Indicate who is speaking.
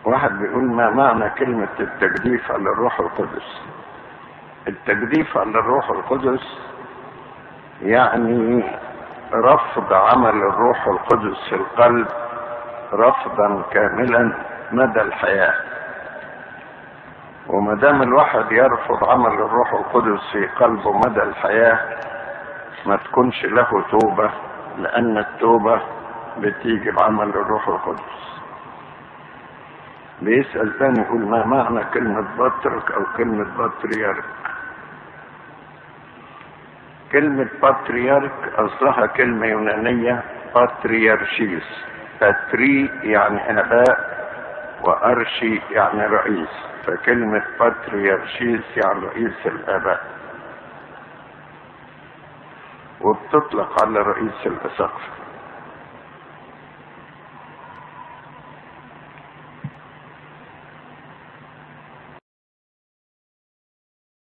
Speaker 1: واحد بيقول ما معنى كلمة التجديف على الروح القدس التجديف على الروح القدس يعني رفض عمل الروح القدس في القلب رفضا كاملا مدى الحياة وما دام الواحد يرفض عمل الروح القدس في قلبه مدى الحياة ما تكونش له توبة لأن التوبة بتيجي بعمل الروح القدس بيسأل تاني يقول ما معنى كلمة بطرك أو كلمة بطريرك كلمة بطريرك أصلها كلمة يونانية بطريرشيس باتري يعني آباء وأرشي يعني رئيس فكلمة بطريرشيس يعني رئيس الآباء وبتطلق على رئيس الأساقفة